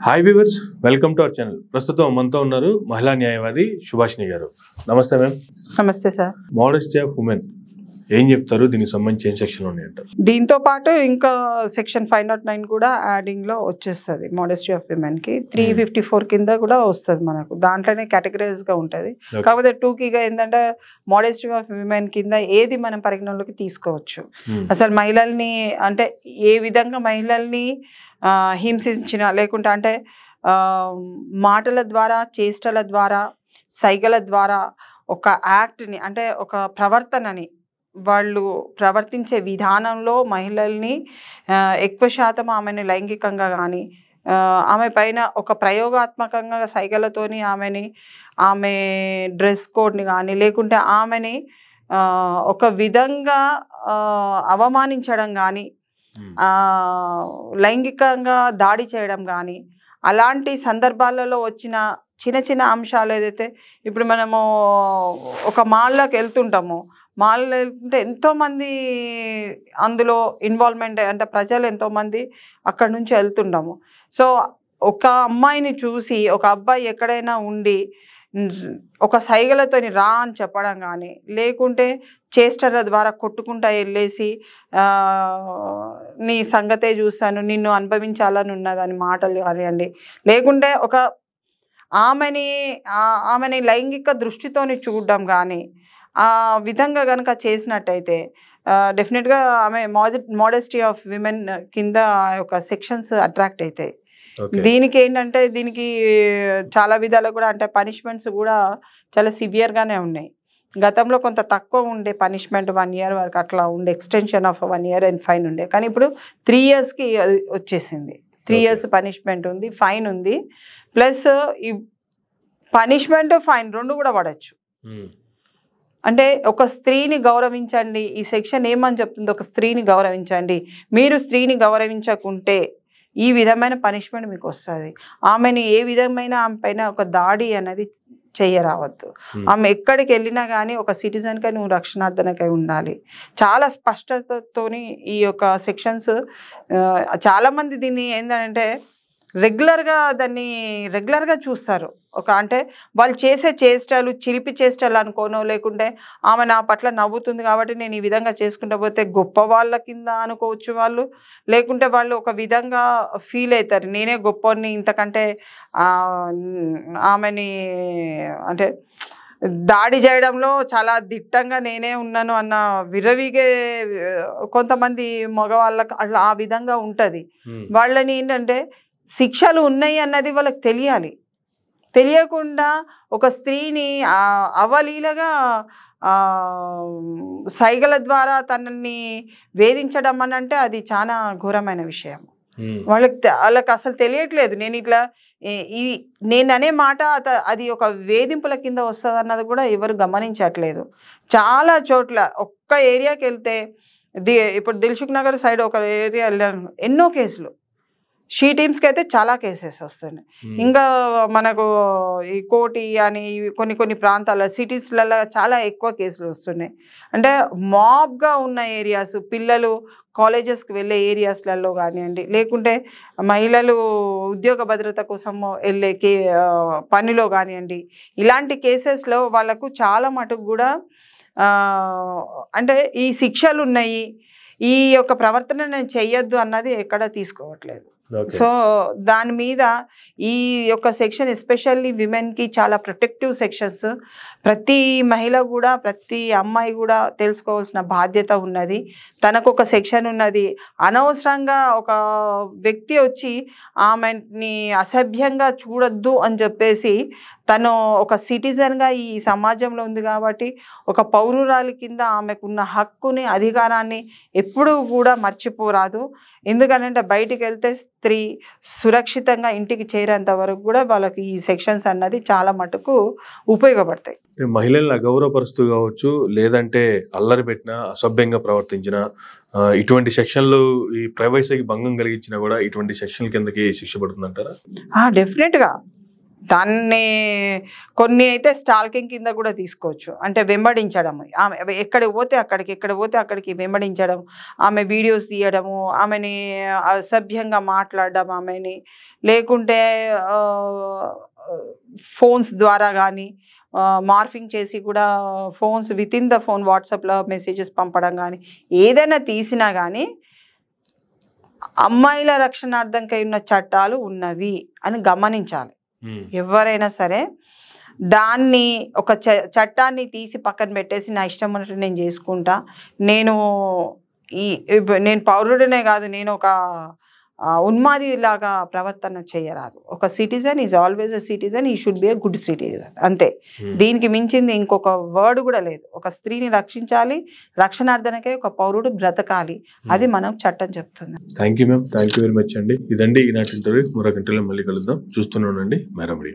Hi viewers welcome to our channel ప్రస్తుతం మనతో ఉన్నారు మహిళా న్యాయవాది సుభాషిణి గారు నమస్తే మ్యామ్ నమస్తే సార్ మోడెస్టీ ఆఫ్ ఉమెన్ ఏం చెప్తారు దీనికి సంబంధించి ఏం సెక్షన్ ఉన్నాయి అంటారు దీంతో పాటు ఇంకా సెక్షన్ ఫైవ్ నాట్ నైన్ కూడా యాడింగ్ లో వచ్చేస్తుంది మోడెస్టీ ఆఫ్ విమెన్ కి త్రీ ఫిఫ్టీ ఫోర్ కింద కూడా వస్తుంది మనకు దాంట్లోనే కేటగిరైజ్ గా ఉంటది Okay. కాకపోతే టూ కిగా ఏంటంటే మోడెస్టీ ఆఫ్ విమెన్ కింద ఏది మనం పరిగణలోకి తీసుకోవచ్చు Hmm. అసలు మహిళల్ని అంటే ఏ విధంగా మహిళల్ని ఆ, హింసించిన లేకుంటే అంటే ఆ, మాటల ద్వారా చేష్టల ద్వారా సైగల ద్వారా ఒక యాక్ట్ని అంటే ఒక ప్రవర్తనని వాళ్ళు ప్రవర్తించే విధానంలో మహిళల్ని ఆ, ఎక్కువ శాతం ఆమెని లైంగికంగా కానీ ఆమె పైన ఒక ప్రయోగాత్మకంగా సైగలతోని ఆమెని ఆమె డ్రెస్ కోడ్ని కానీ లేకుంటే ఆమెని ఆ, ఒక విధంగా ఆ, అవమానించడం కానీ Hmm. ఆ, లైంగికంగా దాడి చేయడం కానీ అలాంటి సందర్భాలలో వచ్చిన చిన్న చిన్న అంశాలు ఏదైతే ఇప్పుడు మనము ఒక మాల్లోకి వెళ్తుంటాము మాల్లో వెళ్తుంటే ఎంతోమంది అందులో ఇన్వాల్వ్మెంట్ అంటే ప్రజలు ఎంతోమంది అక్కడ నుంచి వెళ్తుంటాము సో ఒక అమ్మాయిని చూసి ఒక అబ్బాయి ఎక్కడైనా ఉండి ఉమ్, ఒక సైగలతోని రా అని చెప్పడం కానీ లేకుంటే చేష్టల ద్వారా కొట్టుకుంటా వెళ్ళేసి ఆ, నీ సంగతే చూస్తాను నిన్ను అనుభవించాలని ఉన్నదని మాటలు కానివ్వండి లేకుంటే ఒక ఆమెని ఆ- ఆమెని లైంగిక దృష్టితోని చూడడం కానీ ఆ విధంగా కనుక చేసినట్టయితే డెఫినెట్గా ఆమె మోడ మోడెస్టీ ఆఫ్ విమెన్ కింద ఆ యొక్క సెక్షన్స్ అట్రాక్ట్ అవుతాయి Okay. దీనికి ఏంటంటే దీనికి చాలా విధాలు కూడా అంటే పనిష్మెంట్స్ కూడా చాలా సివియర్గానే ఉన్నాయి గతంలో కొంత తక్కువ ఉండే పనిష్మెంట్ వన్ ఇయర్ వరకు అట్లా ఉండే extension of one year and fine ఉండే కానీ ఇప్పుడు త్రీ ఇయర్స్కి అది వచ్చేసింది త్రీ Okay. ఇయర్స్ పనిష్మెంట్ ఉంది ఫైన్ ఉంది ప్లస్ ఈ పనిష్మెంట్ ఫైన్ రెండు కూడా పడచ్చు Hmm. అంటే ఒక స్త్రీని గౌరవించండి ఈ సెక్షన్ ఏమని చెప్తుంది ఒక స్త్రీని గౌరవించండి మీరు స్త్రీని గౌరవించకుంటే ఈ విధమైన పనిష్మెంట్ మీకు వస్తుంది ఆమెను ఏ విధమైన ఆమె పైన ఒక దాడి అనేది చెయ్యరావద్దు Hmm. ఆమె ఎక్కడికి వెళ్ళినా కానీ ఒక సిటిజన్కై నువ్వు రక్షణార్థనకై ఉండాలి చాలా స్పష్టతతోని ఈ యొక్క సెక్షన్స్ చాలామంది దీన్ని ఏంటంటే రెగ్యులర్గా దాన్ని రెగ్యులర్గా చూస్తారు ఒక అంటే వాళ్ళు చేసే చేష్టలు చిలిపి చేష్టలు అనుకోనో లేకుంటే ఆమె నా పట్ల నవ్వుతుంది కాబట్టి నేను ఈ విధంగా చేసుకుంటా పోతే గొప్ప వాళ్ళ కింద అనుకోవచ్చు వాళ్ళు లేకుంటే వాళ్ళు ఒక విధంగా ఫీల్ అవుతారు నేనే గొప్పని ఇంతకంటే ఆ, ఆమెని అంటే దాడి చేయడంలో చాలా దిట్టంగా నేనే ఉన్నాను అన్న విరవిగే కొంతమంది మగవాళ్ళకి అట్లా ఆ విధంగా ఉంటుంది Hmm. వాళ్ళని ఏంటంటే శిక్షలు ఉన్నాయి అన్నది వాళ్ళకి తెలియాలి తెలియకుండా ఒక స్త్రీని ఆ, అవలీలగా ఆ, సైగల ద్వారా తనని వేధించడం అని అంటే అది చాలా ఘోరమైన విషయం Hmm. వాళ్ళకి తె- వాళ్ళకి అసలు తెలియట్లేదు నేను ఇట్లా ఏ- ఈ నేను అనే మాట అత- అది ఒక వేధింపుల కింద వస్తుంది అన్నది కూడా ఎవరు గమనించట్లేదు చాలా చోట్ల ఒక్క ఏరియాకి వెళ్తే ది ఇప్పుడు దిల్సుఖ్ నగర్ సైడ్ ఒక ఏరియా వెళ్ళాను ఎన్నో కేసులు షీ టీమ్స్కి అయితే చాలా కేసెస్ వస్తున్నాయి Hmm. ఇంకా మనకు ఈ కోటి అని ఇవి కొన్ని కొన్ని ప్రాంతాల సిటీస్లలో చాలా ఎక్కువ కేసులు వస్తున్నాయి అంటే మాబ్గా ఉన్న ఏరియాస్ పిల్లలు కాలేజెస్కి వెళ్ళే ఏరియాస్లలో కానివ్వండి లేకుంటే మహిళలు ఉద్యోగ భద్రత కోసం వెళ్ళే కే ఆ, పనిలో కానివ్వండి ఇలాంటి కేసెస్లో వాళ్ళకు చాలా మటుకు కూడా ఆ, అంటే ఈ శిక్షలు ఉన్నాయి ఈ యొక్క ప్రవర్తన నేను చెయ్యొద్దు అన్నది ఎక్కడ తీసుకోవట్లేదు Okay. సో దాని మీద ఈ యొక్క సెక్షన్ ఎస్పెషల్లీ విమెన్కి చాలా ప్రొటెక్టివ్ సెక్షన్స్ ప్రతి మహిళ కూడా ప్రతి అమ్మాయి కూడా తెలుసుకోవాల్సిన బాధ్యత ఉన్నది తనకు ఒక సెక్షన్ ఉన్నది అనవసరంగా ఒక వ్యక్తి వచ్చి ఆమెని అసభ్యంగా చూడొద్దు అని చెప్పేసి తను ఒక సిటిజన్గా ఈ సమాజంలో ఉంది కాబట్టి ఒక పౌరురాలి కింద ఆమెకున్న హక్కుని అధికారాన్ని ఎప్పుడూ కూడా మర్చిపోరాదు ఎందుకనంటే బయటికి వెళ్తే స్త్రీ సురక్షితంగా ఇంటికి చేరేంత వరకు కూడా వాళ్ళకి ఈ సెక్షన్స్ అన్నది చాలా మటుకు ఉపయోగపడతాయి అంటే మహిళల్ని అగౌరవపరుస్తూ కావచ్చు లేదంటే అల్లరి పెట్టినా అసభ్యంగా ప్రవర్తించిన ఇటువంటి సెక్షన్లు ఈ ప్రైవసీకి భంగం కలిగించినా కూడా ఇటువంటి సెక్షన్ల కిందకి శిక్ష పడుతుందంటారా డెఫినెట్గా దాన్ని కొన్ని అయితే స్టాల్కింగ్ కింద కూడా తీసుకోవచ్చు అంటే వెంబడించడం ఆమె ఎక్కడ పోతే అక్కడికి ఎక్కడ పోతే అక్కడికి వెంబడించడం ఆమె వీడియోస్ తీయడము ఆమెని అసభ్యంగా మాట్లాడడం ఆమెని లేకుంటే ఫోన్స్ ద్వారా కానీ మార్ఫింగ్ చేసి కూడా phones with in the phone వాట్సాప్లో మెసేజెస్ పంపడం కానీ ఏదైనా తీసినా కానీ అమ్మాయిల రక్షణార్థంకై ఉన్న చట్టాలు ఉన్నవి అని గమనించాలి ఉమ్, ఎవరైనా సరే దాన్ని ఒక చ చట్టాన్ని తీసి పక్కన పెట్టేసి నా ఇష్టం ఉన్నట్టు నేను చేసుకుంటా నేను ఈ ఇప్పు- నేను పౌరుడినే కాదు నేను ఒక ఆ, ఉన్మాది లాగా ప్రవర్తన చేయరాదు ఒక citizen is always a citizen ఈ should be a good citizen అంతే ఉమ్. దీనికి మించింది ఇంకొక వర్డ్ కూడా లేదు ఒక స్త్రీని రక్షించాలి రక్షణార్థనకే ఒక పౌరుడు బ్రతకాలి అది మనం చట్టం చెప్తుంది thank you ma'am thank you very much అండి ఇదండి ఈనాటి ఇంటర్వ్యూ మరొక ఇంటర్వ్యూలో మళ్ళీ కలుద్దాం చూస్తూనే ఉండండి మేడం